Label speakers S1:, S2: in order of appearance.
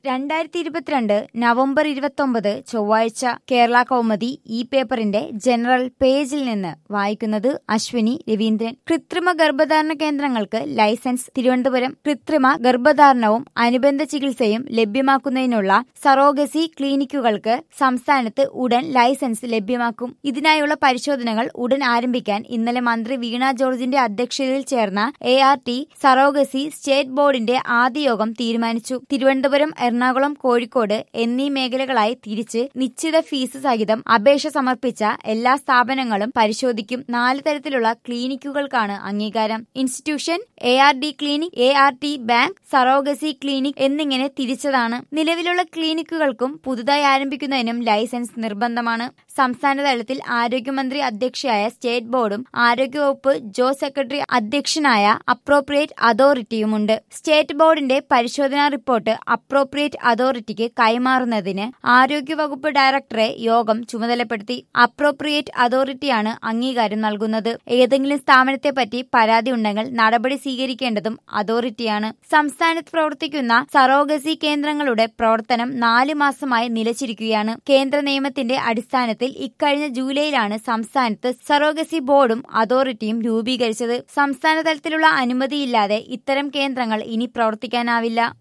S1: രണ്ടായിരത്തി ഇരുപത്തിരണ്ട് നവംബർ ഇരുപത്തൊമ്പത് ചൊവ്വാഴ്ച കേരള കൗമുദി ഈ പേപ്പറിന്റെ ജനറൽ പേജിൽ നിന്ന് വായിക്കുന്നത് അശ്വിനി രവീന്ദ്രൻ കൃത്രിമ ഗർഭധാരണ കേന്ദ്രങ്ങൾക്ക് ലൈസൻസ് തിരുവനന്തപുരം കൃത്രിമ ഗർഭധാരണവും അനുബന്ധ ചികിത്സയും ലഭ്യമാക്കുന്നതിനുള്ള സറോഗസി ക്ലിനിക്കുകൾക്ക് സംസ്ഥാനത്ത് ഉടൻ ലൈസൻസ് ലഭ്യമാക്കും ഇതിനായുള്ള പരിശോധനകൾ ഉടൻ ആരംഭിക്കാൻ ഇന്നലെ മന്ത്രി വീണ ജോർജിന്റെ അധ്യക്ഷതയിൽ ചേർന്ന A R T surrogacy state ബോർഡിന്റെ ആദ്യ യോഗം തീരുമാനിച്ചു തിരുവനന്തപുരം എറണാകുളം കോഴിക്കോട് എന്നീ മേഖലകളായി തിരിച്ച് നിശ്ചിത ഫീസ് സഹിതം അപേക്ഷ സമർപ്പിച്ച എല്ലാ സ്ഥാപനങ്ങളും പരിശോധിക്കും നാല് തരത്തിലുള്ള ക്ലിനിക്കുകൾക്കാണ് അംഗീകാരം institution A R T clinic A R T bank surrogacy clinic എന്നിങ്ങനെ തിരിച്ചതാണ് നിലവിലുള്ള ക്ലിനിക്കുകൾക്കും പുതുതായി ആരംഭിക്കുന്നതിനും ലൈസൻസ് നിർബന്ധമാണ് സംസ്ഥാന തലത്തിൽ ആരോഗ്യമന്ത്രി അധ്യക്ഷയായ സ്റ്റേറ്റ് ബോർഡും ആരോഗ്യവകുപ്പ് ജോ സെക്രട്ടറി അധ്യക്ഷനായ അപ്രോപ്രിയേറ്റ് അതോറിറ്റിയുമുണ്ട് സ്റ്റേറ്റ് ബോർഡിന്റെ പരിശോധനാ റിപ്പോർട്ട് അപ്രോപ്രിയേറ്റ് അതോറിറ്റിക്ക് കൈമാറുന്നതിന് ആരോഗ്യവകുപ്പ് ഡയറക്ടറെ യോഗം ചുമതലപ്പെടുത്തി അപ്രോപ്രിയേറ്റ് അതോറിറ്റിയാണ് അംഗീകാരം നൽകുന്നത് ഏതെങ്കിലും സ്ഥാപനത്തെപ്പറ്റി പരാതി ഉണ്ടെങ്കിൽ നടപടി സ്വീകരിക്കേണ്ടതും അതോറിറ്റിയാണ് സംസ്ഥാനത്ത് പ്രവർത്തിക്കുന്ന സറോഗസി കേന്ദ്രങ്ങളുടെ പ്രവർത്തനം നാല് മാസമായി നിലച്ചിരിക്കുകയാണ് കേന്ദ്ര നിയമത്തിന്റെ അടിസ്ഥാനത്തിൽ ഇക്കഴിഞ്ഞ ജൂലൈയിലാണ് സംസ്ഥാനത്ത് സറോഗസി ബോർഡും അതോറിറ്റിയും രൂപീകരിച്ചത് സംസ്ഥാന തലത്തിലുള്ള അനുമതിയില്ലാതെ ഇത്തരം കേന്ദ്രങ്ങൾ ഇനി പ്രവർത്തിക്കാനാവില്ല